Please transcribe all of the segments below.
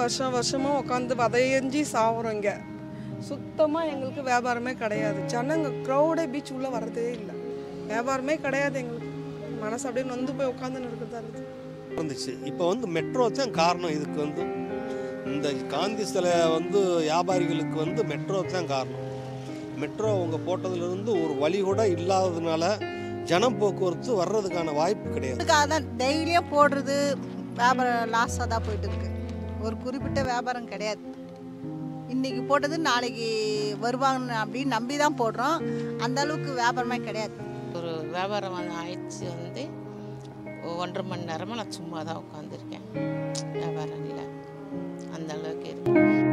வருஷம் வருஷமாக உட்காந்து வதையஞ்சி சாவுறோம் இங்கே சுத்தமாக எங்களுக்கு வியாபாரமே கிடையாது ஜனங்க க்ரௌடே பீச் உள்ளே வர்றதே இல்லை வியாபாரமே கிடையாது எங்களுக்கு மனசு அப்படியே நொந்து போய் உட்காந்துன்னு இருக்கிறதா இருக்குது இருந்துச்சு இப்போ வந்து மெட்ரோ தான் காரணம் இதுக்கு வந்து இந்த காந்தி சிலை வந்து வியாபாரிகளுக்கு வந்து மெட்ரோ தான் காரணம் மெட்ரோ அவங்க போட்டதுலேருந்து ஒரு வழி கூட இல்லாததுனால ஜனம் போக்குவரத்து வர்றதுக்கான வாய்ப்பு கிடையாது அதுக்காக தான் டெய்லியும் போடுறது வியாபாரம் லாஸாக தான் போயிட்டு இருக்கு ஒரு குறிப்பிட்ட வியாபாரம் கிடையாது இன்னைக்கு போட்டது நாளைக்கு வருவாங்க அப்படின்னு நம்பி தான் போடுறோம் அந்த அளவுக்கு வியாபாரமே கிடையாது ஒரு வியாபாரம் வந்து ஆயிடுச்சு வந்து ஒன்றரை மணி நேரமாக நான் சும்மா தான் உட்காந்துருக்கேன் வியாபாரம் இல்லை அந்த அளவுக்கு இருக்கு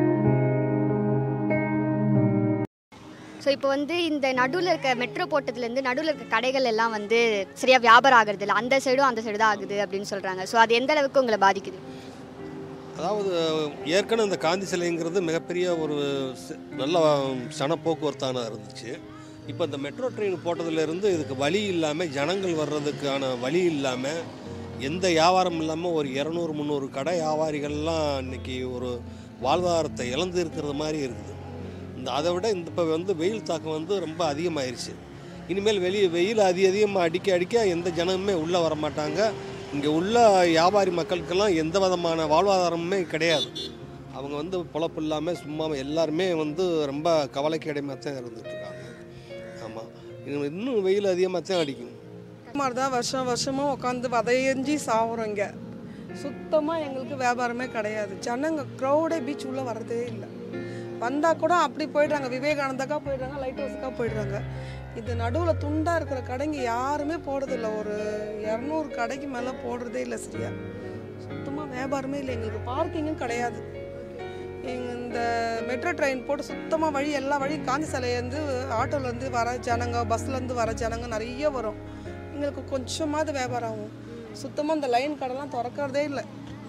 ஸோ இப்போ வந்து இந்த நடுவில் இருக்க மெட்ரோ போட்டதுலேருந்து நடுவில் இருக்க கடைகள் எல்லாம் வந்து சரியாக வியாபாரம் ஆகிறது இல்லை அந்த சைடும் அந்த சைடு தான் ஆகுது அப்படின்னு சொல்கிறாங்க ஸோ அது எந்த அளவுக்கு உங்களை பாதிக்குது அதாவது ஏற்கனவே இந்த காந்தி சிலைங்கிறது மிகப்பெரிய ஒரு சி- நல்ல சன போக்குவரத்தான இருந்துச்சு இப்போ இந்த மெட்ரோ ட்ரெயின் போட்டதுலேருந்து இதுக்கு வழி இல்லாமல் ஜனங்கள் வர்றதுக்கான வழி இல்லாமல் எந்த வியாபாரம் இல்லாமல் ஒரு இரநூறு முந்நூறு கடை வியாபாரிகள்லாம் இன்னைக்கு ஒரு வாழ்வாதாரத்தை இழந்து இருக்கிறது மாதிரி இருக்குது இந்த அதை விட இந்த இப்போ வந்து வெயில் தாக்கம் வந்து ரொம்ப அதிகமாயிருச்சு இனிமேல் வெளியே வெயில் அதிக அதிகமாக அடிக்க அடிக்க எந்த ஜனமுமே உள்ளே வர மாட்டாங்க இங்கே உள்ள வியாபாரி மக்களுக்கெல்லாம் எந்த விதமான வாழ்வாதாரமுமே கிடையாது அவங்க வந்து பொழப்பு இல்லாமல் சும்மா எல்லாருமே வந்து ரொம்ப கவலைக்கு இடமா தான் இருந்துட்டு இருக்காங்க ஆமாம் இன்னும் வெயில் அதிகமாக தான் அடிக்கும் இந்த மாதிரி தான் வருஷம் வருஷமாக உட்காந்து வதையஞ்சி சாவுறோம் இங்கே சுத்தமாக எங்களுக்கு வியாபாரமே கிடையாது ஜனங்க க்ரௌடே பீச் உள்ளே வர்றதே இல்லை வந்தால் கூட அப்படி போயிடுறாங்க விவேகானந்தாக்கா போயிடுறாங்க லைட் ஹவுஸுக்கா போயிடுறாங்க இது நடுவில் துண்டாக இருக்கிற கடைங்க யாருமே போடுறதில்ல ஒரு இரநூறு கடைக்கு மேலே போடுறதே இல்லை சரியா சுத்தமாக வியாபாரமே இல்லை எங்களுக்கு பார்க்கிங்கும் கிடையாது எங்க இந்த மெட்ரோ ட்ரெயின் போட்டு சுத்தமாக வழி எல்லா வழியும் காந்தி சிலையிலேருந்து ஆட்டோலேருந்து வர ஜனங்க பஸ்லேருந்து வர ஜனங்க நிறைய வரும் எங்களுக்கு கொஞ்சமாவது வியாபாரம் ஆகும் சுத்தமாக இந்த லைன் கடைலாம் திறக்கறதே இல்லை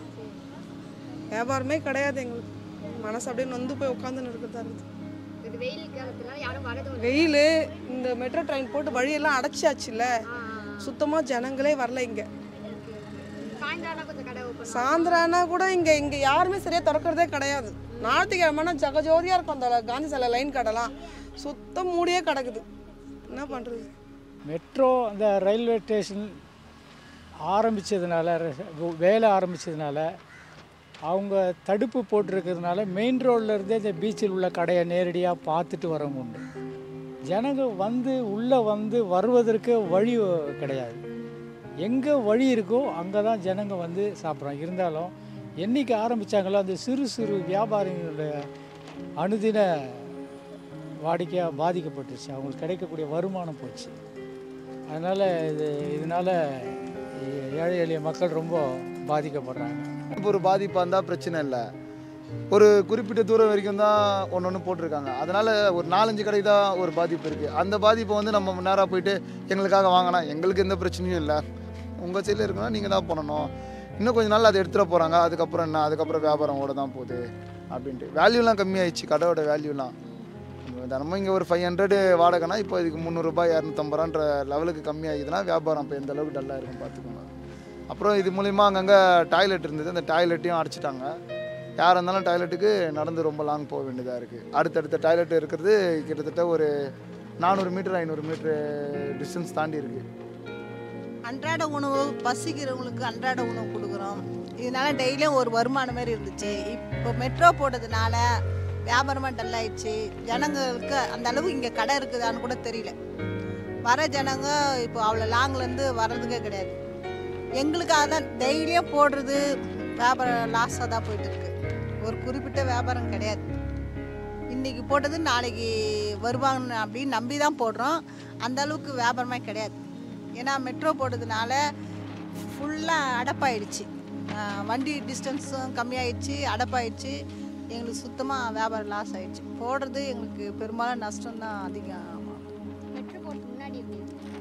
வியாபாரமே கிடையாது எங்களுக்கு மனசு அப்படியே நொந்து போய் உட்காந்துன்னு இருக்கிறதா இருக்குது இது வெயில் காலத்துல யாரும் வரதும் வெயில் இந்த மெட்ரோ ட்ரெயின் போட்டு வழியெல்லாம் அடைச்சாச்சுல்ல சுத்தமாக ஜனங்களே வரல இங்கே சாயந்தரம் கொஞ்சம் கடை ஓப்பன் சாயந்தரம்னா கூட இங்கே இங்கே யாருமே சரியாக திறக்கிறதே கிடையாது ஞாயிற்றுக்கிழமைனா ஜகஜோதியாக இருக்கும் அந்த காந்தி சிலை லைன் கடைலாம் சுத்தம் மூடியே கிடக்குது என்ன பண்ணுறது மெட்ரோ அந்த ரயில்வே ஸ்டேஷன் ஆரம்பித்ததுனால வேலை ஆரம்பித்ததுனால அவங்க தடுப்பு போட்டிருக்கிறதுனால மெயின் ரோட்ல இருந்தே இந்த பீச்சில் உள்ள கடையை நேரடியாக பார்த்துட்டு வரவங்க உண்டு ஜனங்க வந்து உள்ளே வந்து வருவதற்கு வழி கிடையாது எங்கே வழி இருக்கோ அங்கே தான் ஜனங்க வந்து சாப்பிட்றாங்க இருந்தாலும் என்னைக்கு ஆரம்பித்தாங்களோ அந்த சிறு சிறு வியாபாரிகளுடைய அனுதின வாடிக்கையாக பாதிக்கப்பட்டுருச்சு அவங்களுக்கு கிடைக்கக்கூடிய வருமானம் போச்சு அதனால் இது இதனால் ஏழை எளிய மக்கள் ரொம்ப பாதிக்கப்படுறாங்க இப்போ ஒரு பாதிப்பாக இருந்தால் பிரச்சனை இல்லை ஒரு குறிப்பிட்ட தூரம் வரைக்கும் தான் ஒன்று ஒன்று போட்டிருக்காங்க அதனால் ஒரு நாலஞ்சு கடை தான் ஒரு பாதிப்பு இருக்குது அந்த பாதிப்பை வந்து நம்ம நேராக போயிட்டு எங்களுக்காக வாங்கினா எங்களுக்கு எந்த பிரச்சனையும் இல்லை உங்கள் சைடில் இருக்குன்னா நீங்கள் தான் பண்ணணும் இன்னும் கொஞ்ச நாள் அதை எடுத்துகிட்டு போகிறாங்க அதுக்கப்புறம் என்ன அதுக்கப்புறம் வியாபாரம் ஓட தான் போகுது அப்படின்ட்டு வேல்யூலாம் கம்மியாயிடுச்சு கடையோட வேல்யூலாம் தினமும் இங்கே ஒரு ஃபைவ் ஹண்ட்ரடு வாடகைனா இப்போ இதுக்கு முந்நூறுரூபா இரநூத்தம்பது ரூபான்ற லெவலுக்கு கம்மியாகிதுன்னா வியாபாரம் இப்போ எந்த அளவுக்கு டல்லாக இருக்கும் பார்த்துக்கோங்க அப்புறம் இது மூலிமா அங்கங்கே டாய்லெட் இருந்தது அந்த டாய்லெட்டையும் அடைச்சிட்டாங்க யாராக இருந்தாலும் டாய்லெட்டுக்கு நடந்து ரொம்ப லாங் போக வேண்டியதாக இருக்குது அடுத்தடுத்த டாய்லெட் இருக்கிறது கிட்டத்தட்ட ஒரு நானூறு மீட்டர் ஐநூறு மீட்ரு டிஸ்டன்ஸ் தாண்டி இருக்குது அன்றாட உணவு பசிக்கிறவங்களுக்கு அன்றாட உணவு கொடுக்குறோம் இதனால டெய்லியும் ஒரு வருமானம் மாதிரி இருந்துச்சு இப்போ மெட்ரோ போட்டதுனால வியாபாரமாக டல் ஆயிடுச்சு ஜனங்களுக்கு அந்த அளவு இங்கே கடை இருக்குதான்னு கூட தெரியல வர ஜனங்க இப்போ அவ்வளோ லாங்லேருந்து வர்றதுக்கே கிடையாது எங்களுக்காக தான் டெய்லியும் போடுறது வியாபாரம் லாஸாக தான் போயிட்டு இருக்கு ஒரு குறிப்பிட்ட வியாபாரம் கிடையாது இன்னைக்கு போட்டது நாளைக்கு வருவாங்க அப்படின்னு நம்பி தான் போடுறோம் அந்த அளவுக்கு வியாபாரமே கிடையாது ஏன்னா மெட்ரோ போட்டதுனால ஃபுல்லாக அடப்பாயிடுச்சு ஆஹ் வண்டி டிஸ்டன்ஸும் கம்மியாயிடுச்சு அடப்பாயிடுச்சு எங்களுக்கு சுத்தமாக வியாபாரம் லாஸ் ஆயிடுச்சு போடுறது எங்களுக்கு பெரும்பாலும் நஷ்டம் தான் அதிகம் மெட்ரோ போட்டு முன்னாடி எப்படி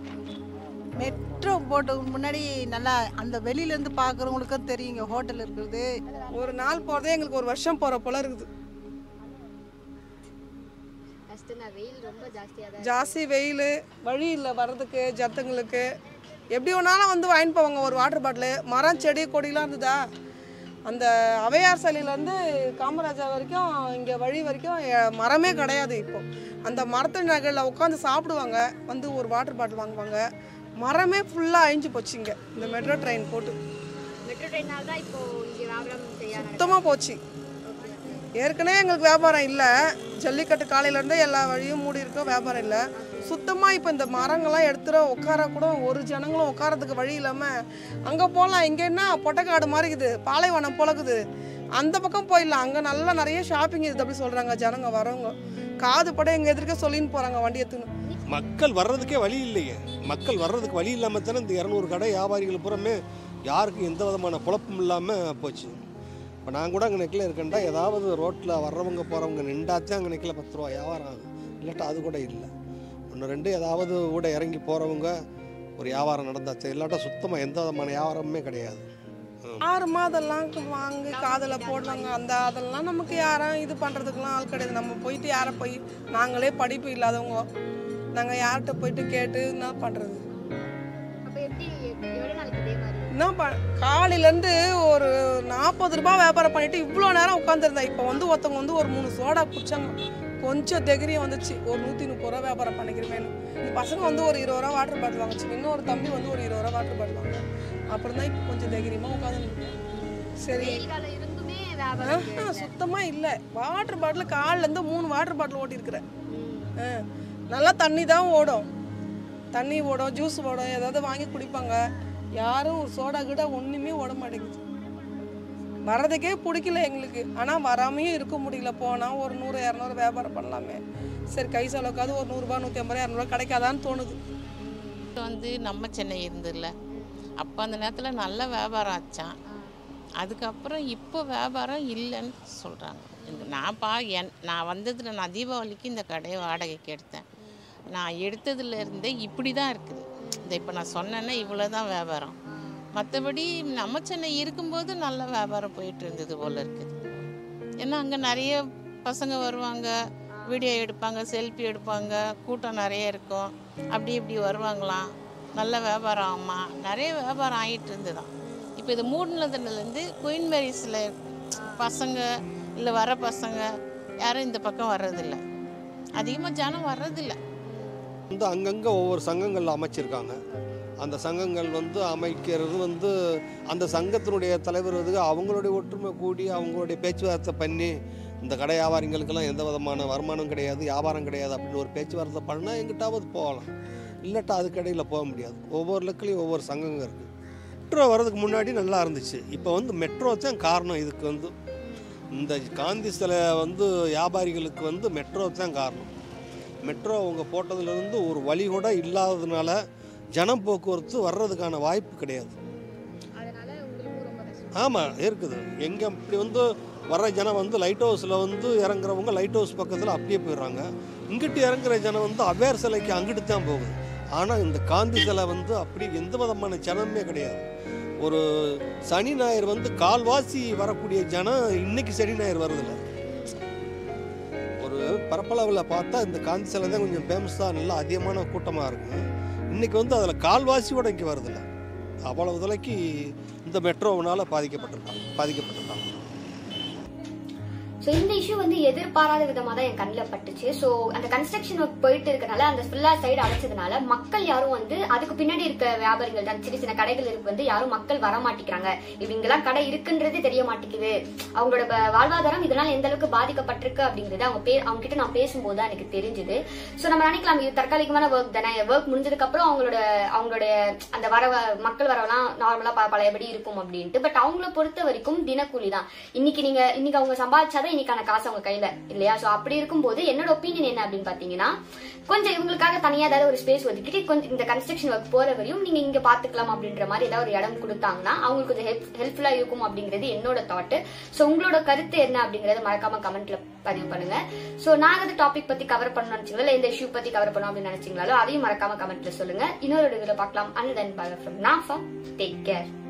மெட்ரோ போட்டதுக்கு முன்னாடி நல்லா அந்த வெளியிலேருந்து பார்க்குறவங்களுக்கும் தெரியும் இங்கே ஹோட்டல் இருக்கிறது ஒரு நாள் போகிறதே எங்களுக்கு ஒரு வருஷம் போகிற போல இருக்குது ஃபஸ்ட்டு நான் வெயில் ரொம்ப ஜாஸ்தியாக தான் ஜாஸ்தி வெயில் வழி இல்லை வர்றதுக்கு ஜத்துங்களுக்கு எப்படி வேணாலும் வந்து வாங்கிட்டு போவாங்க ஒரு வாட்டர் பாட்டிலு மரம் செடி கொடிலாம் இருந்ததா அந்த அவையார் சிலையிலேருந்து காமராஜா வரைக்கும் இங்கே வழி வரைக்கும் எ- மரமே கிடையாது இப்போ அந்த மரத்து நகரில் உட்காந்து சாப்பிடுவாங்க வந்து ஒரு வாட்டர் பாட்டில் வாங்குவாங்க மரமே ஃபுல்லாக அழிஞ்சு போச்சு இங்கே இந்த மெட்ரோ ட்ரெயின் போட்டு மெட்ரோ ட்ரெயினால் தான் இப்போ இங்கே வியாபாரம் செய்ய சுத்தமாக போச்சு ஏற்கனவே எங்களுக்கு வியாபாரம் இல்லை ஜல்லிக்கட்டு காலையிலேருந்தே எல்லா வழியும் மூடி இருக்கோம் வியாபாரம் இல்லை சுத்தமாக இப்போ இந்த மரங்கள்லாம் எடுத்துகிற உட்கார கூட ஒரு ஜனங்களும் உட்காரத்துக்கு வழி இல்லாமல் அங்கே போகலாம் இங்கே என்ன பொட்டைக்காடு மாதிரி இருக்குது பாலைவனம் போலக்குது அந்த பக்கம் போயிடலாம் அங்கே நல்லா நிறைய ஷாப்பிங் இருக்குது அப்படி சொல்கிறாங்க ஜனங்க வரவங்க காது பட எங்கள் எதிர்க்க சொல்லின்னு போகிறாங்க வண்டி எடுத்துன்னு மக்கள் வர்றதுக்கே வழி இல்லையே மக்கள் வர்றதுக்கு வழி இல்லாமல் தானே இந்த இரநூறு கடை வியாபாரிகள் புறமே யாருக்கும் எந்த விதமான குழப்பம் இல்லாமல் போச்சு இப்போ நான் கூட அங்கே நெக்கில் இருக்கேன்டா ஏதாவது ரோட்டில் வர்றவங்க போகிறவங்க நின்றாச்சும் அங்கே நெக்கில் பத்து ரூபா வியாபாரம் ஆகும் இல்லாட்டா அது கூட இல்லை ஒன்று ரெண்டு ஏதாவது கூட இறங்கி போகிறவங்க ஒரு வியாபாரம் நடந்தாச்சு இல்லாட்டா சுத்தமாக எந்த விதமான வியாபாரமுமே கிடையாது ஆறுமா அதெல்லாம் வாங்கி காதில் போடுறாங்க அந்த அதெல்லாம் நமக்கு யாரும் இது பண்ணுறதுக்குலாம் ஆள் கிடையாது நம்ம போயிட்டு யாரை போய் நாங்களே படிப்பு இல்லாதவங்க நாங்கள் யார்கிட்ட போயிட்டு கேட்டு என்ன பண்ணுறது அப்போ எப்படி எவ்வளோ நாளைக்கு இதே மாதிரி என்ன ப காலையிலேருந்து ஒரு நாற்பது ரூபாய் வியாபாரம் பண்ணிட்டு இவ்வளோ நேரம் உட்காந்துருந்தேன் இப்போ வந்து ஒருத்தவங்க வந்து ஒரு மூணு சோடா குடிச்சாங்க கொஞ்சம் தைரியம் வந்துச்சு ஒரு நூற்றி முப்பது ரூபா வியாபாரம் பண்ணிக்கிறேன் இந்த பசங்க வந்து ஒரு இருபது ரூபா வாட்டர் பாட்டில் வாங்குச்சு இன்னொரு தம்பி வந்து ஒரு இருபது ரூபா வாட்டர் பாட்டில் வாங்க அப்புறம் தான் இப்போ கொஞ்சம் தைரியமாக உட்காந்து சரி வெயில் காலம் இருந்துமே வியாபாரம் ஆஹா, சுத்தமா இல்ல வாட்டர் பாட்டில் கால்ல இருந்து மூணு வாட்டர் பாட்டில் ஓட்டி இருக்கிறேன் நல்லா தண்ணி தான் ஓடும் தண்ணி ஓடும் ஜூஸ் ஓடும் ஏதாவது வாங்கி குடிப்பாங்க யாரும் ஒரு சோடா கிட்ட ஒண்ணுமே ஓட மாட்டேங்குது வர்றதுக்கே பிடிக்கல எங்களுக்கு ஆனா வராமையும் இருக்க முடியல போனா ஒரு நூறு இரநூறு வியாபாரம் பண்ணலாமே சரி கை செலவுக்காவது ஒரு நூறுரூபா நூற்றி ஐம்பது ரூபா இரநூறுவா கிடைக்காதான்னு தோணுது வந்து நம்ம சென்னை இருந்ததில்ல அப்போ அந்த நேரத்தில் நல்ல வியாபாரம் ஆச்சான் அதுக்கப்புறம் இப்போ வியாபாரம் இல்லைன்னு சொல்கிறாங்க இந்த நான் பா என் நான் வந்ததில் நான் தீபாவளிக்கு இந்த கடையை வாடகைக்கு எடுத்தேன் நான் எடுத்ததுலேருந்தே இப்படி தான் இருக்குது இந்த இப்போ நான் சொன்னேன்னா இவ்வளோ தான் வியாபாரம் மற்றபடி நம்ம சென்னை இருக்கும்போது நல்ல வியாபாரம் போயிட்டு இருந்தது போல் இருக்குது ஏன்னா அங்கே நிறைய பசங்க வருவாங்க வீடியோ எடுப்பாங்க செல்ஃபி எடுப்பாங்க கூட்டம் நிறைய இருக்கும் அப்படி இப்படி வருவாங்களாம் நல்ல வியாபாரம் ஆமா நிறைய வியாபாரம் ஆகிட்டு இருந்துதான் இப்போ இது மூடினதுலேருந்து குயின் மேரிஸில் பசங்க இல்லை வர பசங்க யாரும் இந்த பக்கம் வர்றதில்ல அதிகமாக ஜனம் வர்றதில்ல வந்து அங்கங்கே ஒவ்வொரு சங்கங்கள் அமைச்சிருக்காங்க அந்த சங்கங்கள் வந்து அமைக்கிறது வந்து அந்த சங்கத்தினுடைய தலைவர் வந்து அவங்களுடைய ஒற்றுமை கூடி அவங்களுடைய பேச்சுவார்த்தை பண்ணி இந்த கடை வியாபாரிங்களுக்கெல்லாம் எந்த விதமான வருமானம் கிடையாது வியாபாரம் கிடையாது அப்படின்னு ஒரு பேச்சுவார்த்தை பண்ணால் எங்கிட்டாவது போகலாம் இல்லாட்டா அதுக்கடையில் போக முடியாது ஒவ்வொரு லக்கிலையும் ஒவ்வொரு சங்கங்க இருக்குது மெட்ரோ வர்றதுக்கு முன்னாடி நல்லா இருந்துச்சு இப்போ வந்து மெட்ரோ தான் காரணம் இதுக்கு வந்து இந்த காந்தி சிலை வந்து வியாபாரிகளுக்கு வந்து மெட்ரோ தான் காரணம் மெட்ரோ அவங்க போட்டதுலேருந்து ஒரு வழி கூட இல்லாததுனால ஜனம் போக்குவரத்து வர்றதுக்கான வாய்ப்பு கிடையாது அதனால உங்களுக்கு ரொம்ப கஷ்டம் ஆமாம் இருக்குது எங்கே இப்படி வந்து வர்ற ஜனம் வந்து லைட் ஹவுஸில் வந்து இறங்குறவங்க லைட் ஹவுஸ் பக்கத்தில் அப்படியே போயிடுறாங்க இங்கிட்டு இறங்குற ஜனம் வந்து அவேர் சிலைக்கு அங்கிட்டு தான் போகுது ஆனால் இந்த காந்தி சிலை வந்து அப்படி எந்த விதமான ஜனமே கிடையாது ஒரு சனி ஞாயிறு வந்து கால்வாசி வரக்கூடிய ஜனம் இன்னைக்கு சனி ஞாயிறு வருதில்ல ஒரு பரப்பளவில் பார்த்தா இந்த காந்தி சிலை தான் கொஞ்சம் ஃபேமஸாக நல்லா அதிகமான கூட்டமாக இருக்கும் இன்னைக்கு வந்து அதில் கால்வாசியோட இங்கே வருதில்ல அவ்வளவு விலைக்கு இந்த மெட்ரோவினால் பாதிக்கப்பட்டிருக்காங்க பாதிக்கப்பட்டிருக்காங்க ஸோ இந்த இஷ்யூ வந்து எதிர்பாராத விதமாக தான் என் கண்ணில் பட்டுச்சு ஸோ அந்த கன்ஸ்ட்ரக்ஷன் ஒர்க் போயிட்டு இருக்கனால அந்த ஃபுல்லா சைடு அடைச்சதுனால மக்கள் யாரும் வந்து அதுக்கு பின்னாடி இருக்க வியாபாரிகள் தான் சின்ன சின்ன கடைகள் இருக்கு வந்து யாரும் மக்கள் வர மாட்டேங்கிறாங்க இவங்கெல்லாம் கடை இருக்குன்றது தெரிய மாட்டேங்குது அவங்களோட ப- வாழ்வாதாரம் இதனால எந்த அளவுக்கு பாதிக்கப்பட்டிருக்கு அப்படிங்கிறது அவங்க பே அவங்க கிட்ட நான் பேசும்போது தான் எனக்கு தெரிஞ்சுது ஸோ நம்ம நினைக்கலாம் இது தற்காலிகமான ஒர்க் தானே ஒர்க் முடிஞ்சதுக்கு அப்புறம் அவங்களோட அவங்களோட அந்த வர மக்கள் வரவெல்லாம் நார்மலா பழையபடி இருக்கும் அப்படின்ட்டு பட் அவங்கள பொறுத்த வரைக்கும் தினக்கூலி தான் இன்னைக்கு நீங்க இன்னைக்கு அவங்க சம்பாதிச்சாதான் இன்னைக்கான காசு அவங்க கையில இல்லையா சோ அப்படி இருக்கும்போது என்னோட ஒப்பீனியன் என்ன அப்படின்னு பாத்தீங்கன்னா கொஞ்சம் இவங்களுக்காக தனியா ஏதாவது ஒரு ஸ்பேஸ் ஒதுக்கிட்டு கொஞ்சம் இந்த கன்ஸ்ட்ரக்ஷன் ஒர்க் போற வரையும் நீங்க இங்க பாத்துக்கலாம் அப்படின்ற மாதிரி ஏதாவது ஒரு இடம் கொடுத்தாங்கன்னா அவங்களுக்கு கொஞ்சம் ஹெல்ப் ஹெல்ப்ஃபுல்லா இருக்கும் அப்படிங்கிறது என்னோட தாட் சோ உங்களோட கருத்து என்ன அப்படிங்கறத மறக்காம கமெண்ட்ல பதிவு பண்ணுங்க சோ நான் அந்த டாபிக் பத்தி கவர் பண்ணணும்னு நினைச்சீங்களா இல்ல இந்த இஷ்யூ பத்தி கவர் பண்ணணும் அப்படின்னு நினைச்சீங்களோ அதையும் மறக்காம கமெண்ட்ல சொல்லுங்க இன்னொரு வீடியோல பார்க்கலாம் அண்ட் தென் பை ஃப்ரம் நாஃபா டேக் கேர்